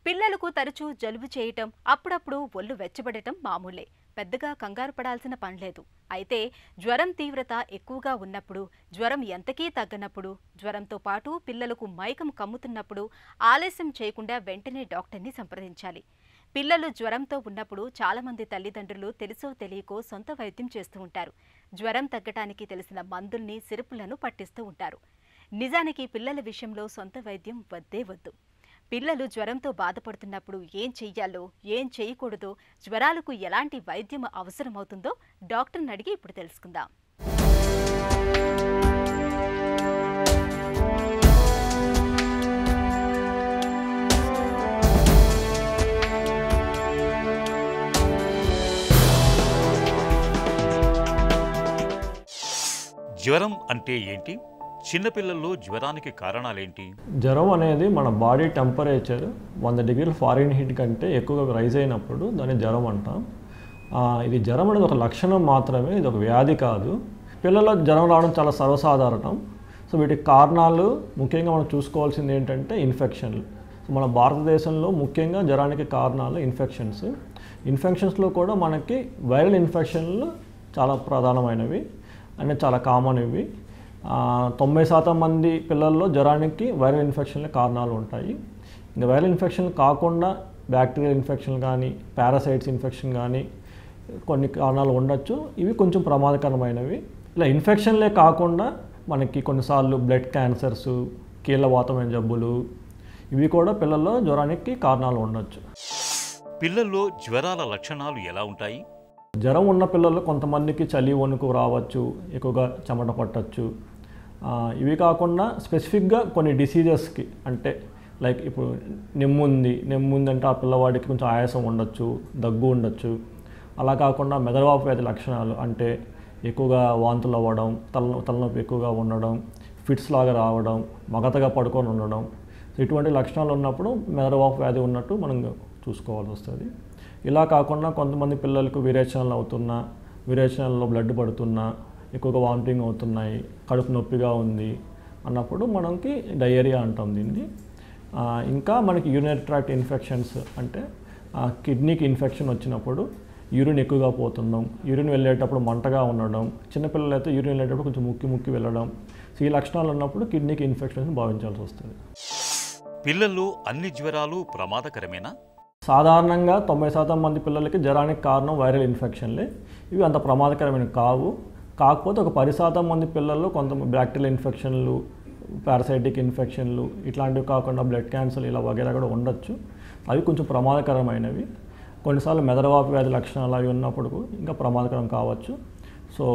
పిల్లలకు తరచూ జలుబు చేయటం అప్పుడప్పుడు ఒళ్ళు వెచ్చబడటం మామూలే పెద్దగా కంగారు పడాల్సిన పనిలేదు అయితే జ్వరం తీవ్రత ఎక్కువగా ఉన్నప్పుడు జ్వరం ఎంతకీ తగ్గనప్పుడు జ్వరంతో పాటు పిల్లలకు మైకం కమ్ముతున్నప్పుడు ఆలస్యం చేయకుండా వెంటనే డాక్టర్ని సంప్రదించాలి పిల్లలు జ్వరంతో ఉన్నప్పుడు చాలామంది తల్లిదండ్రులు తెలుసో తెలియకో సొంత వైద్యం చేస్తూ ఉంటారు జ్వరం తగ్గటానికి తెలిసిన మందుల్ని సిరపులను పట్టిస్తూ ఉంటారు నిజానికి పిల్లల విషయంలో సొంత వైద్యం వద్దే వద్దు పిల్లలు జ్వరంతో బాధపడుతున్నప్పుడు ఏం చెయ్యాలో ఏం చేయకూడదో జ్వరాలకు ఎలాంటి వైద్యం అవసరమవుతుందో డాక్టర్ని అడిగి ఇప్పుడు తెలుసుకుందాం జ్వరం అంటే ఏంటి చిన్నపిల్లల్లో జ్వరానికి కారణాలేంటి జ్వరం అనేది మన బాడీ టెంపరేచర్ వంద డిగ్రీల ఫారిన్ హీట్ కంటే ఎక్కువగా రైజ్ అయినప్పుడు దాన్ని జ్వరం అంటాం ఆ, ఇది జ్వరం అనేది ఒక లక్షణం మాత్రమే ఇది ఒక వ్యాధి కాదు పిల్లల్లో జ్వరం రావడం చాలా సర్వసాధారణం సో వీటికి కారణాలు ముఖ్యంగా మనం చూసుకోవాల్సింది ఏంటంటే ఇన్ఫెక్షన్లు సో మన భారతదేశంలో ముఖ్యంగా జ్వరానికి కారణాలు ఇన్ఫెక్షన్స్ ఇన్ఫెక్షన్స్లో కూడా మనకి వైరల్ ఇన్ఫెక్షన్లు చాలా ప్రధానమైనవి అంటే చాలా కామన్ ఇవి ఆ, తొంభై శాతం మంది పిల్లల్లో జ్వరానికి వైరల్ ఇన్ఫెక్షన్ల కారణాలు ఉంటాయి ఇంకా వైరల్ ఇన్ఫెక్షన్ కాకుండా బ్యాక్టీరియల్ ఇన్ఫెక్షన్ కానీ పారాసైట్స్ ఇన్ఫెక్షన్ కానీ కొన్ని కారణాలు ఉండొచ్చు ఇవి కొంచెం ప్రమాదకరమైనవి ఇలా ఇన్ఫెక్షన్లే కాకుండా మనకి కొన్నిసార్లు బ్లడ్ క్యాన్సర్స్ కీళ్ళవాతమైన జబ్బులు ఇవి కూడా పిల్లల్లో జ్వరానికి కారణాలు ఉండొచ్చు పిల్లల్లో జ్వరాల లక్షణాలు ఎలా ఉంటాయి జ్వరం ఉన్న పిల్లల్లో కొంతమందికి చలి వణుకు రావచ్చు ఎక్కువగా చెమట పట్టచ్చు ఆ, ఇవి కాకుండా స్పెసిఫిక్గా కొన్ని డిసీజెస్కి అంటే లైక్ ఇప్పుడు నెమ్ముంది నెమ్ముంది అంటే ఆ పిల్లవాడికి కొంచెం ఆయాసం ఉండొచ్చు దగ్గు ఉండొచ్చు అలా కాకుండా మెదడువాపు వ్యాధి లక్షణాలు అంటే ఎక్కువగా వాంతులు అవ్వడం తల తలనొప్పి ఎక్కువగా ఉండడం ఫిట్స్ లాగా రావడం మగతగా పడుకొని ఉండడం సో ఇటువంటి లక్షణాలు ఉన్నప్పుడు మెదడువాపు వ్యాధి ఉన్నట్టు మనం చూసుకోవాల్సి వస్తుంది ఇలా కాకుండా కొంతమంది పిల్లలకు విరేచనలు అవుతున్నా విరేచనల్లో బ్లడ్ పడుతున్నా ఎక్కువగా వామిటింగ్ అవుతున్నాయి కడుపు నొప్పిగా ఉంది అన్నప్పుడు మనకి డయేరియా అంటాం దీన్ని ఆ, ఇంకా మనకి యూరినరీ ట్రాక్ట్ ఇన్ఫెక్షన్స్ అంటే ఆ, కిడ్నీకి ఇన్ఫెక్షన్ వచ్చినప్పుడు యూరిన్ ఎక్కువగా పోతుండడం యూరిన్ వెళ్ళేటప్పుడు మంటగా ఉండడం చిన్నపిల్లలు అయితే యూరిన్ వెళ్ళేటప్పుడు కొంచెం ముక్కి ముక్కి వెళ్ళడం సో ఈ లక్షణాలు ఉన్నప్పుడు కిడ్నీకి ఇన్ఫెక్షన్ భావించాల్సి వస్తుంది పిల్లల్లో అన్ని జ్వరాలు ప్రమాదకరమేనా సాధారణంగా తొంభై శాతం మంది పిల్లలకి జ్వరానికి కారణం వైరల్ ఇన్ఫెక్షన్లే ఇవి అంత ప్రమాదకరమైనవి కావు కాకపోతే ఒక పది శాతం మంది పిల్లల్లో కొంత బ్యాక్టీరియల్ ఇన్ఫెక్షన్లు పారాసైటిక్ ఇన్ఫెక్షన్లు ఇట్లాంటివి కాకుండా బ్లడ్ క్యాన్సర్ ఇలా వగేరా కూడా ఉండొచ్చు అవి కొంచెం ప్రమాదకరమైనవి కొన్నిసార్లు మెదడువాపు వ్యాధి లక్షణాలు అవి ఉన్నప్పుడు ఇంకా ప్రమాదకరం కావచ్చు సో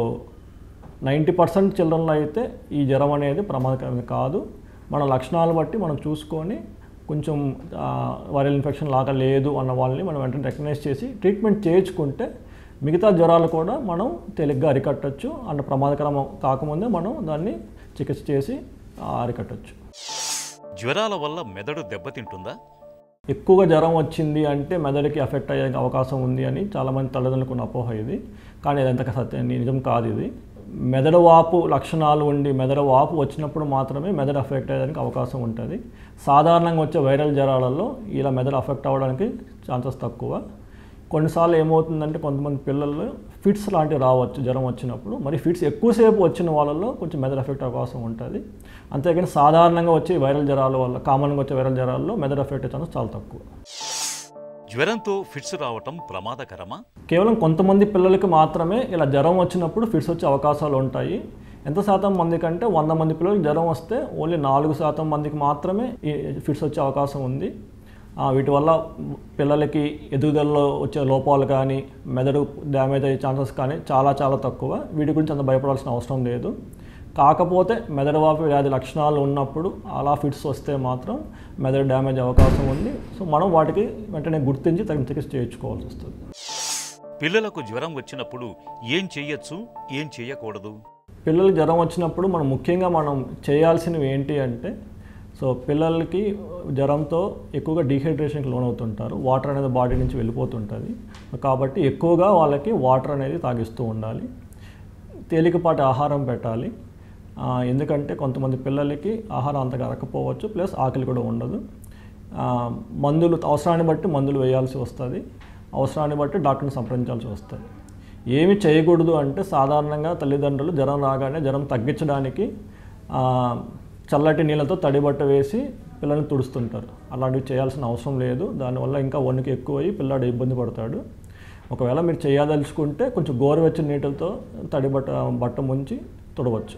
నైంటీ పర్సెంట్ చిల్డ్రన్లో అయితే ఈ జ్వరం అనేది ప్రమాదకరం కాదు మన లక్షణాలు బట్టి మనం చూసుకొని కొంచెం ఆ, వైరల్ ఇన్ఫెక్షన్ లాగా లేదు అన్న వాళ్ళని మనం వెంటనే రికగ్నైజ్ చేసి ట్రీట్మెంట్ చేయించుకుంటే మిగతా జ్వరాలు కూడా మనం తేలిగ్గా అరికట్టచ్చు అంత ప్రమాదకరం కాకముందే మనం దాన్ని చికిత్స చేసి ఆ, అరికట్టచ్చు జ్వరాల వల్ల మెదడు దెబ్బతింటుందా ఎక్కువగా జ్వరం వచ్చింది అంటే మెదడుకి ఎఫెక్ట్ అయ్యే అవకాశం ఉంది అని చాలామంది తల్లిదండ్రులకు ఉన్న అపోహ ఇది కానీ అది అంత సత్యం నిజం కాదు ఇది మెదడు వాపు లక్షణాలు ఉండి మెదడు వాపు వచ్చినప్పుడు మాత్రమే మెదడు అఫెక్ట్ అయ్యడానికి అవకాశం ఉంటుంది సాధారణంగా వచ్చే వైరల్ జ్వరాలలో ఇలా మెదడు అఫెక్ట్ అవ్వడానికి ఛాన్సెస్ తక్కువ కొన్నిసార్లు ఏమవుతుందంటే కొంతమంది పిల్లలు ఫిట్స్ లాంటివి రావచ్చు జ్వరం వచ్చినప్పుడు మరి ఫిట్స్ ఎక్కువసేపు వచ్చిన వాళ్ళలో కొంచెం మెదడు ఎఫెక్ట్ అవకాశం ఉంటుంది అంతేగాని సాధారణంగా వచ్చే వైరల్ జ్వరాల వల్ల కామన్గా వచ్చే వైరల్ జ్వరాల్లో మెదడు ఎఫెక్ట్ ఛాన్స్ చాలా తక్కువ జ్వరంతో ఫిట్స్ రావటం ప్రమాదకరమా కేవలం కొంతమంది పిల్లలకి మాత్రమే ఇలా జ్వరం వచ్చినప్పుడు ఫిట్స్ వచ్చే అవకాశాలు ఉంటాయి ఎంత శాతం మంది కంటే వంద మంది పిల్లలకి జ్వరం వస్తే ఓన్లీ నాలుగు శాతం మందికి మాత్రమే ఈ ఫిట్స్ వచ్చే అవకాశం ఉంది ఆ, వీటి వల్ల పిల్లలకి ఎదుగుదలలో వచ్చే లోపాలు కానీ మెదడు డ్యామేజ్ అయ్యే ఛాన్సెస్ కానీ చాలా చాలా తక్కువ వీటి గురించి అంత భయపడాల్సిన అవసరం లేదు కాకపోతే మెదడు వాపు వ్యాధి లక్షణాలు ఉన్నప్పుడు అలా ఫిట్స్ వస్తే మాత్రం మెదడు డ్యామేజ్ అవకాశం ఉంది సో మనం వాటికి వెంటనే గుర్తించి తగిన చికిత్స చేయించుకోవాల్సి వస్తుంది పిల్లలకు జ్వరం వచ్చినప్పుడు ఏం చెయ్యొచ్చు ఏం చెయ్యకూడదు పిల్లలకి జ్వరం వచ్చినప్పుడు మనం ముఖ్యంగా మనం చేయాల్సినవి ఏంటి అంటే సో పిల్లలకి జ్వరంతో ఎక్కువగా డీహైడ్రేషన్కి లోనవుతుంటారు వాటర్ అనేది బాడీ నుంచి వెళ్ళిపోతుంటుంది కాబట్టి ఎక్కువగా వాళ్ళకి వాటర్ అనేది తాగిస్తూ ఉండాలి తేలికపాటి ఆహారం పెట్టాలి ఆ, ఎందుకంటే కొంతమంది పిల్లలకి ఆహారం అంతగా అరకపోవచ్చు ప్లస్ ఆకలి కూడా ఉండదు ఆ, మందులు అవసరాన్ని బట్టి మందులు వేయాల్సి వస్తుంది అవసరాన్ని బట్టి డాక్టర్ని సంప్రదించాల్సి వస్తుంది ఏమి చేయకూడదు అంటే సాధారణంగా తల్లిదండ్రులు జ్వరం రాగానే జ్వరం తగ్గించడానికి ఆ, చల్లటి నీళ్ళతో తడిబట్ట వేసి పిల్లల్ని తుడుస్తుంటారు అలాంటివి చేయాల్సిన అవసరం లేదు దానివల్ల ఇంకా వణుకు ఎక్కువయ్యి పిల్లాడు ఇబ్బంది పడతాడు ఒకవేళ మీరు చేయదలుచుకుంటే కొంచెం గోరువెచ్చని నీటితో తడిబట్ట బట్ట ముంచి తుడవచ్చు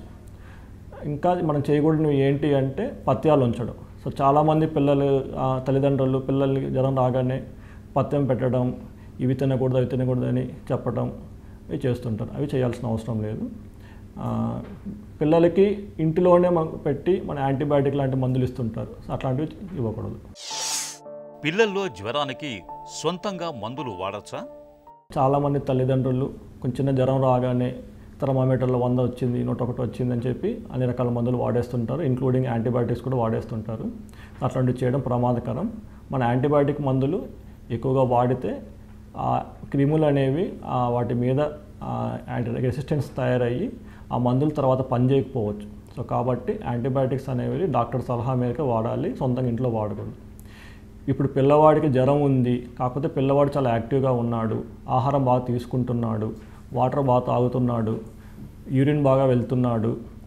ఇంకా మనం చేయకూడనివి ఏంటి అంటే పత్యాలు ఉంచడం సో చాలామంది పిల్లలు ఆ, తల్లిదండ్రులు పిల్లలకి జ్వరం రాగానే పత్యం పెట్టడం ఇవి తినకూడదు అవి తినకూడదు అని చెప్పడం ఇవి చేస్తుంటారు అవి చేయాల్సిన అవసరం లేదు ఆ, పిల్లలకి ఇంటిలోనే మనం పెట్టి మన యాంటీబయాటిక్ లాంటి మందులు ఇస్తుంటారు సో అట్లాంటివి ఇవ్వకూడదు పిల్లల్లో జ్వరానికి సొంతంగా మందులు వాడచ్చా చాలామంది తల్లిదండ్రులు కొంచెం చిన్న జ్వరం రాగానే థర్మామీటర్లో వంద వచ్చింది నూట ఒకటి వచ్చింది అని చెప్పి అన్ని రకాల మందులు వాడేస్తుంటారు ఇంక్లూడింగ్ యాంటీబయాటిక్స్ కూడా వాడేస్తుంటారు అట్లాంటివి చేయడం ప్రమాదకరం మన యాంటీబయాటిక్ మందులు ఎక్కువగా వాడితే ఆ క్రిములు అనేవి ఆ వాటి మీద యాంటీ రెసిస్టెన్స్ తయారయ్యి ఆ మందులు తర్వాత పనిచేయకపోవచ్చు సో కాబట్టి యాంటీబయాటిక్స్ అనేవి డాక్టర్ సలహా మేరకు వాడాలి సొంతంగా ఇంట్లో వాడకూడదు ఇప్పుడు పిల్లవాడికి జ్వరం ఉంది కాకపోతే పిల్లవాడు చాలా యాక్టివ్గా ఉన్నాడు ఆహారం బాగా తీసుకుంటున్నాడు వాటర్ బాగా తాగుతున్నాడు యూరిన్ బాగా వెళ్తున్నాడు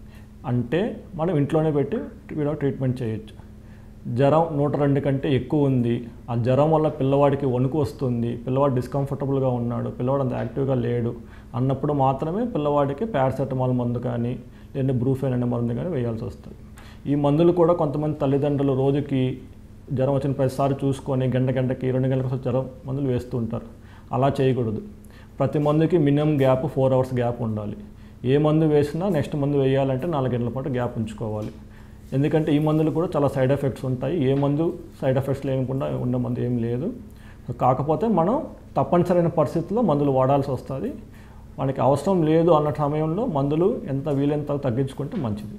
అంటే మనం ఇంట్లోనే పెట్టి వీడియో ట్రీట్మెంట్ చేయొచ్చు జ్వరం నూట రెండు కంటే ఎక్కువ ఉంది ఆ జ్వరం వల్ల పిల్లవాడికి వణుకు వస్తుంది పిల్లవాడు డిస్కంఫర్టబుల్గా ఉన్నాడు పిల్లవాడు అంత యాక్టివ్గా లేడు అన్నప్పుడు మాత్రమే పిల్లవాడికి పారాసెటమాల్ మందు కానీ లేదంటే బ్రూఫెన్ అనే మందు కానీ వేయాల్సి వస్తుంది ఈ మందులు కూడా కొంతమంది తల్లిదండ్రులు రోజుకి జ్వరం వచ్చిన ప్రతిసారి చూసుకొని గంట గంటకి రెండు గంటలకు ఒకసారి జ్వరం మందులు వేస్తూ ఉంటారు అలా చేయకూడదు ప్రతి మందుకి minimum gap four hours gap ఉండాలి ఏ మందు వేసినా నెక్స్ట్ మందు వేయాలంటే నాలుగు గంటల పాటు గ్యాప్ ఉంచుకోవాలి ఎందుకంటే ఈ మందులు కూడా చాలా సైడ్ ఎఫెక్ట్స్ ఉంటాయి ఏ మందు సైడ్ ఎఫెక్ట్స్ లేకుండా ఉండే మందు ఏం లేదు కాకపోతే మనం తప్పనిసరైన పరిస్థితుల్లో మందులు వాడాల్సి వస్తుంది మనకి అవసరం లేదు అన్న సమయంలో మందులు ఎంత వీలైనంత తగ్గించుకుంటే మంచిది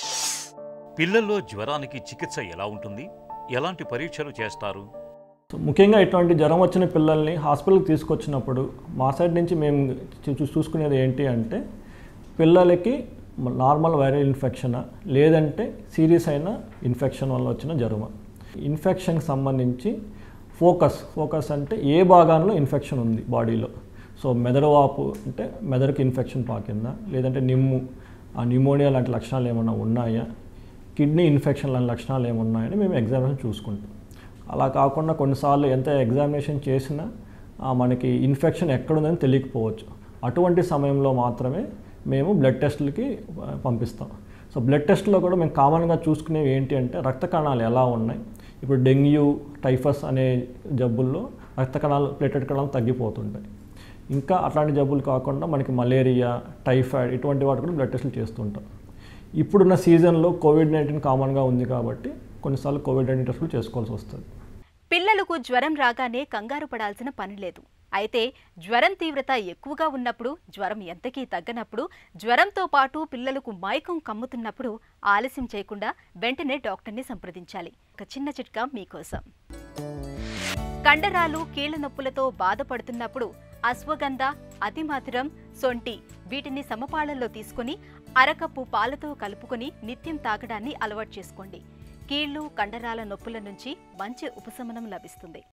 పిల్లల్లో జ్వరానికి చికిత్స ఎలా ఉంటుంది ఎలాంటి పరీక్షలు చేస్తారు సో ముఖ్యంగా ఇటువంటి జ్వరం వచ్చిన పిల్లల్ని హాస్పిటల్కి తీసుకొచ్చినప్పుడు మా సైడ్ నుంచి మేము చూ- చూసుకునేది ఏంటి అంటే పిల్లలకి నార్మల్ వైరల్ ఇన్ఫెక్షనా లేదంటే సీరియస్ అయిన ఇన్ఫెక్షన్ వల్ల వచ్చిన జ్వరమా ఇన్ఫెక్షన్కి సంబంధించి ఫోకస్ ఫోకస్ అంటే ఏ భాగాల్లో ఇన్ఫెక్షన్ ఉంది బాడీలో సో మెదడు వాపు అంటే మెదడుకి ఇన్ఫెక్షన్ పాకిందా లేదంటే నిమ్ము ఆ న్యూమోనియా లాంటి లక్షణాలు ఏమైనా ఉన్నాయా కిడ్నీ ఇన్ఫెక్షన్ లాంటి లక్షణాలు ఏమున్నాయని మేము ఎగ్జామినేషన్ చూసుకుంటాం అలా కాకుండా కొన్నిసార్లు ఎంత ఎగ్జామినేషన్ చేసినా ఆ, మనకి ఇన్ఫెక్షన్ ఎక్కడుందని తెలియకపోవచ్చు అటువంటి సమయంలో మాత్రమే మేము బ్లడ్ టెస్టులకి ఆ, పంపిస్తాం సో బ్లడ్ టెస్ట్లో కూడా మేము కామన్గా చూసుకునేవి ఏంటి అంటే రక్త కణాలు ఎలా ఉన్నాయి ఇప్పుడు డెంగ్యూ టైఫస్ అనే జబ్బుల్లో రక్త కణాలు ప్లేటెడ్ కణాలు తగ్గిపోతుంటాయి ఇంకా అట్లాంటి జబ్బులు కాకుండా మనకి మలేరియా టైఫాయిడ్ ఇటువంటి వాటి కూడా బ్లడ్ టెస్టులు చేస్తుంటాం ఇప్పుడున్న సీజన్లో కోవిడ్ నైన్టీన్ కామన్గా ఉంది కాబట్టి కొన్నిసార్లు కోవిడ్ నైన్టీన్ టెస్టులు చేసుకోవాల్సి వస్తుంది పిల్లలకు జ్వరం రాగానే కంగారు పడాల్సిన పని లేదు అయితే జ్వరం తీవ్రత ఎక్కువగా ఉన్నప్పుడు జ్వరం ఎంతకీ తగ్గనప్పుడు జ్వరంతో పాటు పిల్లలకు మైకం కమ్ముతున్నప్పుడు ఆలస్యం చేయకుండా వెంటనే డాక్టర్ని సంప్రదించాలి ఒక చిన్న చిట్కా మీకోసం కండరాలు కీళ్ల నొప్పులతో బాధపడుతున్నప్పుడు అశ్వగంధ అతిమధురం సొంటి వీటిని సమపాళల్లో తీసుకొని అరకప్పు పాలతో కలుపుకొని నిత్యం తాగడాన్ని అలవాటు చేసుకోండి కీళ్లు కండరాల నొప్పుల నుంచి మంచి ఉపశమనం లభిస్తుంది